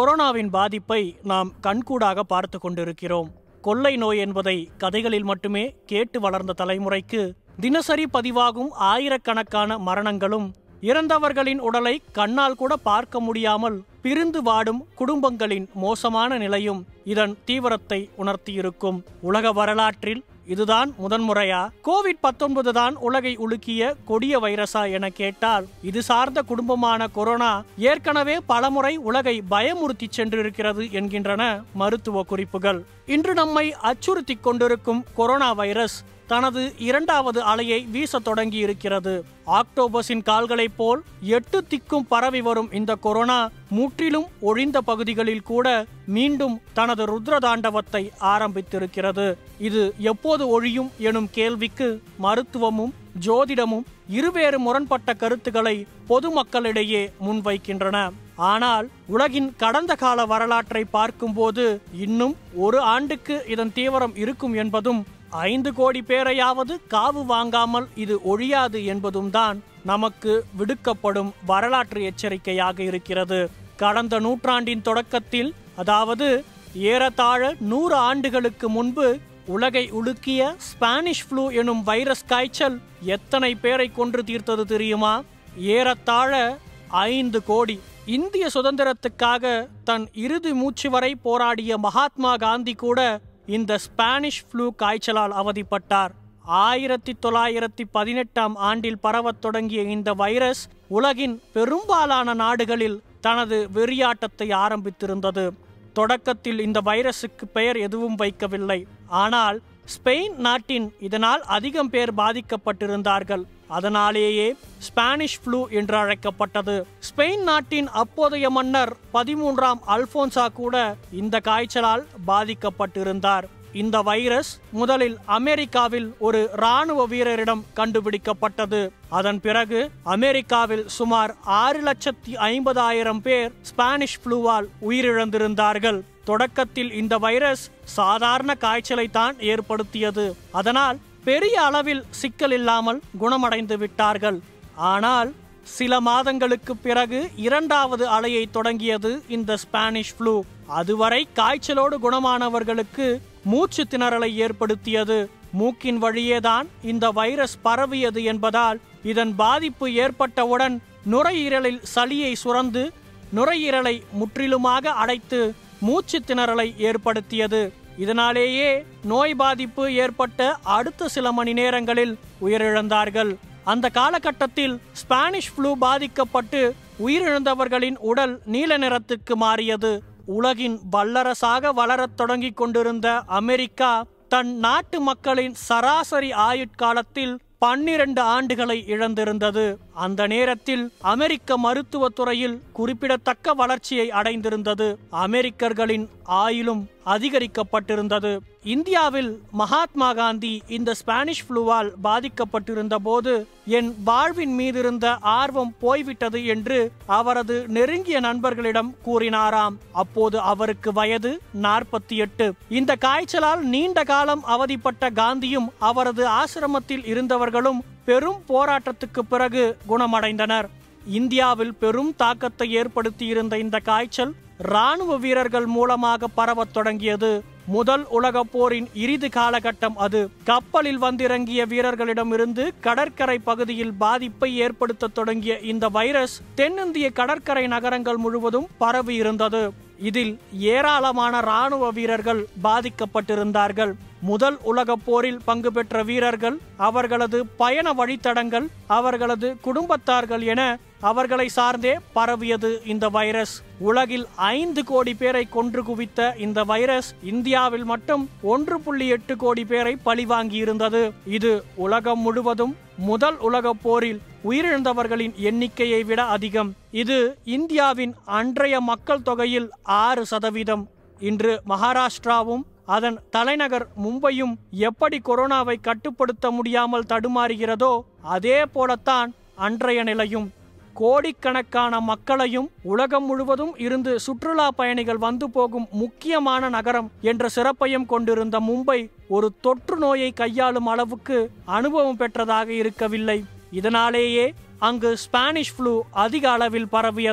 கொரோனாவின் பாதிப்பை நாம் கண்கூடாக பார்த்து கொண்டிருக்கிறோம் கொள்ளை நோய் என்பதை கதைகளில் மட்டுமே கேட்டு வளர்ந்த தலைமுறைக்கு தினசரி பதிவாகும் ஆயிரக்கணக்கான மரணங்களும் இறந்தவர்களின் உடலை கண்ணால் கூட பார்க்க முடியாமல் பிரிந்து வாடும் குடும்பங்களின் மோசமான நிலையும் இதன் தீவிரத்தை உணர்த்தியிருக்கும் உலக வரலாற்றில் இதுதான் முதன்முறையா கோவிட் பத்தொன்பது தான் உலகை உலுக்கிய கொடிய வைரஸா என கேட்டால் இது சார்ந்த குடும்பமான கொரோனா ஏற்கனவே பலமுறை உலகை பயமுறுத்தி சென்றிருக்கிறது என்கின்றன மருத்துவ குறிப்புகள் இன்று நம்மை அச்சுறுத்திக் கொண்டிருக்கும் கொரோனா வைரஸ் தனது இரண்டாவது அலையை வீச தொடங்கி இருக்கிறது ஆக்டோபஸின் கால்களைப் போல் எட்டு திக்கும் பரவி வரும் இந்த கொரோனா முற்றிலும் ஒழிந்த பகுதிகளில் கூட மீண்டும் தனது ருத்ரதாண்டவத்தை ஆரம்பித்திருக்கிறது இது எப்போது ஒழியும் எனும் கேள்விக்கு மருத்துவமும் ஜோதிடமும் இருவேறு முரண்பட்ட கருத்துக்களை பொதுமக்களிடையே முன்வைக்கின்றன ஆனால் உலகின் கடந்த கால வரலாற்றை பார்க்கும்போது இன்னும் ஒரு ஆண்டுக்கு இதன் தீவிரம் இருக்கும் என்பதும் ஐந்து கோடி பேரையாவது காவு வாங்காமல் இது ஒழியாது என்பதும் தான் நமக்கு விடுக்கப்படும் வரலாற்று எச்சரிக்கையாக இருக்கிறது கடந்த நூற்றாண்டின் தொடக்கத்தில் அதாவது ஏறத்தாழ நூறு ஆண்டுகளுக்கு முன்பு உலகை உலுக்கிய ஸ்பானிஷ் ஃப்ளூ எனும் வைரஸ் காய்ச்சல் எத்தனை பேரை கொன்று தீர்த்தது தெரியுமா ஏறத்தாழ ஐந்து கோடி இந்திய சுதந்திரத்துக்காக தன் இறுதி மூச்சு வரை போராடிய மகாத்மா காந்தி கூட இந்த ஸ்பானிஷ் ஃப்ளூ காய்ச்சலால் அவதிப்பட்டார் ஆயிரத்தி தொள்ளாயிரத்தி பதினெட்டாம் ஆண்டில் பரவத் தொடங்கிய இந்த வைரஸ் உலகின் பெரும்பாலான நாடுகளில் தனது வெறியாட்டத்தை ஆரம்பித்திருந்தது தொடக்கத்தில் இந்த வைரஸுக்கு பெயர் எதுவும் வைக்கவில்லை ஆனால் ஸ்பெயின் நாட்டின் இதனால் அதிகம் பேர் பாதிக்கப்பட்டிருந்தார்கள் அதனாலேயே ஸ்பானிஷ் ஃப்ளூ என்று அழைக்கப்பட்டது ஸ்பெயின் நாட்டின் அப்போதைய மன்னர் பதிமூன்றாம் அல்போன்சா கூட இந்த காய்ச்சலால் பாதிக்கப்பட்டிருந்தார் இந்த வைரஸ் முதலில் அமெரிக்காவில் ஒரு ராணுவ வீரரிடம் கண்டுபிடிக்கப்பட்டது அதன் பிறகு அமெரிக்காவில் சுமார் ஆறு லட்சத்தி ஐம்பதாயிரம் பேர் ஸ்பானிஷ் ஃப்ளூவால் உயிரிழந்திருந்தார்கள் தொடக்கத்தில் இந்த வைரஸ் சாதாரண காய்ச்சலை தான் ஏற்படுத்தியது அதனால் பெரிய அளவில் சிக்கல் இல்லாமல் குணமடைந்து விட்டார்கள் ஆனால் சில மாதங்களுக்கு பிறகு இரண்டாவது அலையை தொடங்கியது இந்த ஸ்பானிஷ் ஃப்ளூ அதுவரை காய்ச்சலோடு குணமானவர்களுக்கு மூச்சு திணறலை ஏற்படுத்தியது மூக்கின் வழியேதான் இந்த வைரஸ் பரவியது என்பதால் இதன் பாதிப்பு ஏற்பட்டவுடன் நுரையீரலில் சளியை சுரந்து நுரையீரலை முற்றிலுமாக அடைத்து மூச்சு திணறலை ஏற்படுத்தியது இதனாலேயே நோய் பாதிப்பு ஏற்பட்ட அடுத்த சில மணி நேரங்களில் உயிரிழந்தார்கள் அந்த காலகட்டத்தில் ஸ்பானிஷ் ஃப்ளூ பாதிக்கப்பட்டு உயிரிழந்தவர்களின் உடல் நீல நிறத்துக்கு மாறியது உலகின் வல்லரசாக வளரத் தொடங்கிக் கொண்டிருந்த அமெரிக்கா தன் நாட்டு மக்களின் சராசரி ஆயுட்காலத்தில் பன்னிரண்டு ஆண்டுகளை இழந்திருந்தது அந்த நேரத்தில் அமெரிக்க மருத்துவத்துறையில் குறிப்பிடத்தக்க வளர்ச்சியை அடைந்திருந்தது அமெரிக்கர்களின் ஆயுளும் அதிகரிக்கப்பட்டிருந்தது இந்தியாவில் மகாத்மா காந்தி இந்த ஸ்பானிஷ் ஃப்ளூவால் பாதிக்கப்பட்டிருந்த போது என் வாழ்வின் மீதிருந்த ஆர்வம் போய்விட்டது என்று அவரது நெருங்கிய நண்பர்களிடம் கூறினாராம் அப்போது அவருக்கு வயது நாற்பத்தி எட்டு இந்த காய்ச்சலால் நீண்ட காலம் அவதிப்பட்ட காந்தியும் அவரது ஆசிரமத்தில் இருந்தவர்களும் பெரும் போராட்டத்துக்கு பிறகு குணமடைந்தனர் இந்தியாவில் பெரும் தாக்கத்தை ஏற்படுத்தியிருந்த இந்த காய்ச்சல் ராணுவ வீரர்கள் மூலமாக பரவத் தொடங்கியது முதல் உலகப் போரின் இறுதி காலகட்டம் அது கப்பலில் வந்திறங்கிய வீரர்களிடமிருந்து கடற்கரை பகுதியில் பாதிப்பை ஏற்படுத்த தொடங்கிய இந்த வைரஸ் தென்னிந்திய கடற்கரை நகரங்கள் முழுவதும் பரவி இருந்தது இதில் ஏராளமான ராணுவ வீரர்கள் பாதிக்கப்பட்டிருந்தார்கள் முதல் உலகப் போரில் பங்கு பெற்ற வீரர்கள் அவர்களது பயண வழித்தடங்கள் அவர்களது குடும்பத்தார்கள் என அவர்களை சார்ந்தே பரவியது இந்த வைரஸ் உலகில் ஐந்து கோடி பேரை கொன்று குவித்த இந்த வைரஸ் இந்தியாவில் மட்டும் ஒன்று புள்ளி எட்டு கோடி பேரை பழிவாங்கி இருந்தது இது உலகம் முழுவதும் முதல் உலகப் போரில் உயிரிழந்தவர்களின் எண்ணிக்கையை விட அதிகம் இது இந்தியாவின் அன்றைய மக்கள் தொகையில் ஆறு சதவீதம் இன்று மகாராஷ்டிராவும் அதன் தலைநகர் மும்பையும் எப்படி கொரோனாவை கட்டுப்படுத்த முடியாமல் தடுமாறுகிறதோ அதே போலத்தான் அன்றைய நிலையும் கோடிக்கணக்கான மக்களையும் உலகம் முழுவதும் இருந்து சுற்றுலா பயணிகள் வந்து போகும் முக்கியமான நகரம் என்ற சிறப்பையும் கொண்டிருந்த மும்பை ஒரு தொற்று நோயை கையாளும் அளவுக்கு அனுபவம் பெற்றதாக இருக்கவில்லை இதனாலேயே அங்கு ஸ்பானிஷ் ஃப்ளூ அதிக அளவில் பரவியது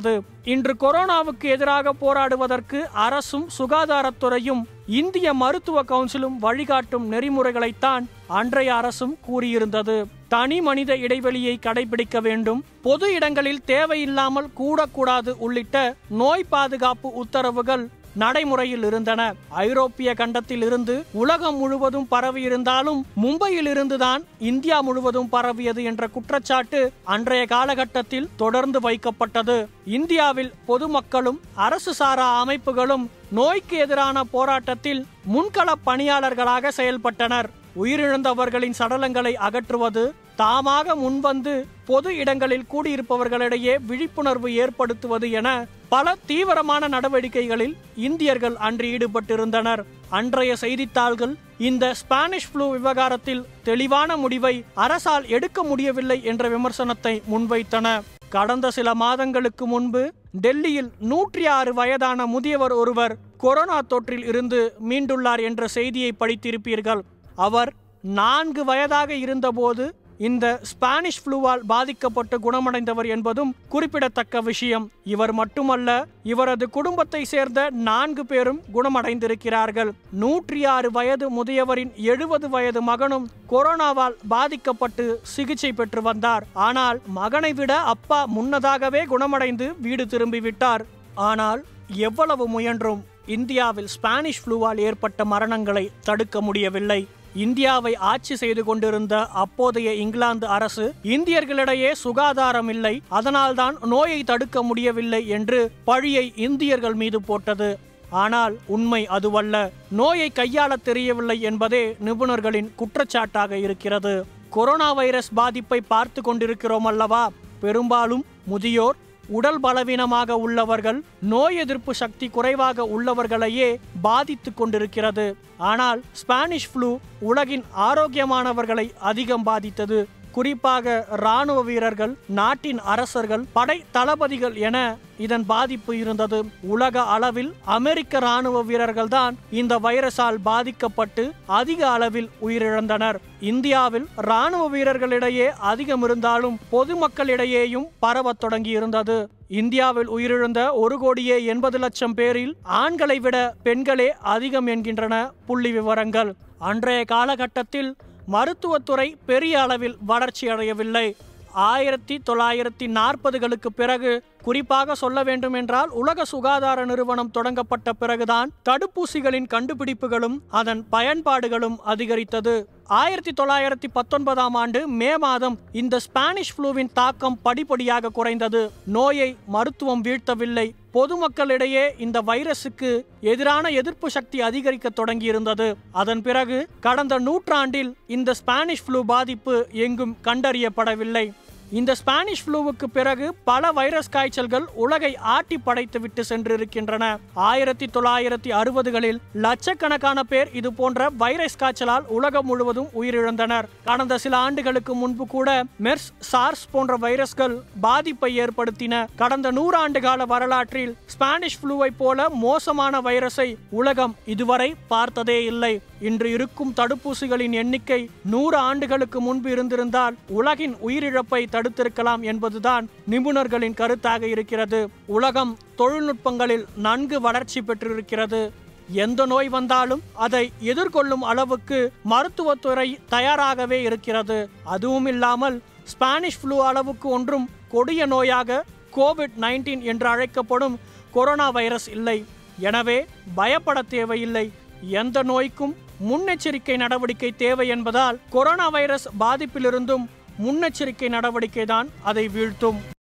இன்று கொரோனாவுக்கு எதிராக போராடுவதற்கு அரசும் சுகாதாரத்துறையும் இந்திய மருத்துவ கவுன்சிலும் வழிகாட்டும் நெறிமுறைகளைத்தான் அன்றைய அரசும் கூறியிருந்தது தனி மனித இடைவெளியை கடைபிடிக்க வேண்டும் பொது இடங்களில் தேவையில்லாமல் கூடக்கூடாது உள்ளிட்ட நோய் பாதுகாப்பு உத்தரவுகள் நடைமுறையில் இருந்தன ஐரோப்பிய கண்டத்தில் இருந்து உலகம் முழுவதும் பரவி இருந்தாலும் மும்பையில் இருந்துதான் இந்தியா முழுவதும் பரவியது என்ற குற்றச்சாட்டு அன்றைய காலகட்டத்தில் தொடர்ந்து வைக்கப்பட்டது இந்தியாவில் பொதுமக்களும் அரசு சாரா அமைப்புகளும் நோய்க்கு எதிரான போராட்டத்தில் முன்கள பணியாளர்களாக செயல்பட்டனர் உயிரிழந்தவர்களின் சடலங்களை அகற்றுவது தாமாக முன்வந்து பொது இடங்களில் கூடியிருப்பவர்களிடையே விழிப்புணர்வு ஏற்படுத்துவது என பல தீவிரமான நடவடிக்கைகளில் இந்தியர்கள் அன்று ஈடுபட்டிருந்தனர் அன்றைய செய்தித்தாள்கள் இந்த ஸ்பானிஷ் ஃப்ளூ விவகாரத்தில் தெளிவான முடிவை அரசால் எடுக்க முடியவில்லை என்ற விமர்சனத்தை முன்வைத்தன கடந்த சில மாதங்களுக்கு முன்பு டெல்லியில் நூற்றி ஆறு வயதான முதியவர் ஒருவர் கொரோனா தொற்றில் இருந்து மீண்டுள்ளார் என்ற செய்தியை படித்திருப்பீர்கள் அவர் நான்கு வயதாக இருந்தபோது இந்த ஸ்பானிஷ் ஃப்ளூவால் பாதிக்கப்பட்டு குணமடைந்தவர் என்பதும் குறிப்பிடத்தக்க விஷயம் இவர் மட்டுமல்ல இவரது குடும்பத்தை சேர்ந்த நான்கு பேரும் குணமடைந்திருக்கிறார்கள் நூற்றி ஆறு வயது முதியவரின் எழுபது வயது மகனும் கொரோனாவால் பாதிக்கப்பட்டு சிகிச்சை பெற்று வந்தார் ஆனால் மகனை விட அப்பா முன்னதாகவே குணமடைந்து வீடு திரும்பிவிட்டார் ஆனால் எவ்வளவு முயன்றும் இந்தியாவில் ஸ்பானிஷ் ஃப்ளூவால் ஏற்பட்ட மரணங்களை தடுக்க முடியவில்லை இந்தியாவை ஆட்சி செய்து கொண்டிருந்த அப்போதைய இங்கிலாந்து அரசு இந்தியர்களிடையே சுகாதாரம் இல்லை அதனால்தான் நோயை தடுக்க முடியவில்லை என்று பழியை இந்தியர்கள் மீது போட்டது ஆனால் உண்மை அதுவல்ல நோயை கையாள தெரியவில்லை என்பதே நிபுணர்களின் குற்றச்சாட்டாக இருக்கிறது கொரோனா வைரஸ் பாதிப்பை பார்த்து கொண்டிருக்கிறோம் அல்லவா பெரும்பாலும் முதியோர் உடல் பலவீனமாக உள்ளவர்கள் நோய் எதிர்ப்பு சக்தி குறைவாக உள்ளவர்களையே பாதித்து கொண்டிருக்கிறது ஆனால் ஸ்பானிஷ் ஃப்ளூ உலகின் ஆரோக்கியமானவர்களை அதிகம் பாதித்தது குறிப்பாக இராணுவ வீரர்கள் நாட்டின் அரசர்கள் படை தளபதிகள் என இதன் பாதிப்பு இருந்தது உலக அளவில் அமெரிக்க ராணுவ வீரர்கள் தான் இந்த வைரஸால் பாதிக்கப்பட்டு அதிக அளவில் உயிரிழந்தனர் இந்தியாவில் ராணுவ வீரர்களிடையே அதிகம் இருந்தாலும் பொதுமக்களிடையேயும் பரவத் தொடங்கியிருந்தது இந்தியாவில் உயிரிழந்த ஒரு கோடியே எண்பது லட்சம் பேரில் ஆண்களை விட பெண்களே அதிகம் என்கின்றன புள்ளி விவரங்கள் அன்றைய காலகட்டத்தில் மருத்துவத்துறை பெரிய அளவில் வளர்ச்சி அடையவில்லை ஆயிரத்தி தொள்ளாயிரத்தி நாற்பதுகளுக்கு பிறகு குறிப்பாக சொல்ல வேண்டும் என்றால் உலக சுகாதார நிறுவனம் தொடங்கப்பட்ட பிறகுதான் தடுப்பூசிகளின் கண்டுபிடிப்புகளும் அதன் பயன்பாடுகளும் அதிகரித்தது ஆயிரத்தி தொள்ளாயிரத்தி பத்தொன்பதாம் ஆண்டு மே மாதம் இந்த ஸ்பானிஷ் ஃப்ளூவின் தாக்கம் படிப்படியாக குறைந்தது நோயை மருத்துவம் வீழ்த்தவில்லை பொதுமக்களிடையே இந்த வைரசுக்கு எதிரான எதிர்ப்பு சக்தி அதிகரிக்க தொடங்கியிருந்தது அதன் பிறகு கடந்த நூற்றாண்டில் இந்த ஸ்பானிஷ் ஃப்ளூ பாதிப்பு எங்கும் கண்டறியப்படவில்லை இந்த ஸ்பானிஷ் ஃப்ளூவுக்கு பிறகு பல வைரஸ் காய்ச்சல்கள் உலகை ஆட்டி படைத்து விட்டு சென்றிருக்கின்றன ஆயிரத்தி தொள்ளாயிரத்தி அறுபதுகளில் லட்சக்கணக்கான பேர் இது போன்ற வைரஸ் காய்ச்சலால் உலகம் முழுவதும் உயிரிழந்தனர் கடந்த சில ஆண்டுகளுக்கு முன்பு கூட மெர்ஸ் சார்ஸ் போன்ற வைரஸ்கள் பாதிப்பை ஏற்படுத்தின கடந்த நூறாண்டு கால வரலாற்றில் ஸ்பானிஷ் ஃப்ளூவை போல மோசமான வைரஸை உலகம் இதுவரை பார்த்ததே இல்லை இன்று இருக்கும் தடுப்பூசிகளின் எண்ணிக்கை நூறு ஆண்டுகளுக்கு முன்பு இருந்திருந்தால் உலகின் உயிரிழப்பை தடுத்திருக்கலாம் என்பதுதான் நிபுணர்களின் கருத்தாக இருக்கிறது உலகம் தொழில்நுட்பங்களில் நன்கு வளர்ச்சி பெற்றிருக்கிறது எந்த நோய் வந்தாலும் அதை எதிர்கொள்ளும் அளவுக்கு மருத்துவத்துறை தயாராகவே இருக்கிறது அதுவும் இல்லாமல் ஸ்பானிஷ் ஃப்ளூ அளவுக்கு ஒன்றும் கொடிய நோயாக கோவிட் நைன்டீன் என்று அழைக்கப்படும் கொரோனா வைரஸ் இல்லை எனவே பயப்பட தேவையில்லை எந்த நோய்க்கும் முன்னெச்சரிக்கை நடவடிக்கை தேவை என்பதால் கொரோனா வைரஸ் பாதிப்பிலிருந்தும் முன்னெச்சரிக்கை நடவடிக்கை தான் அதை வீழ்த்தும்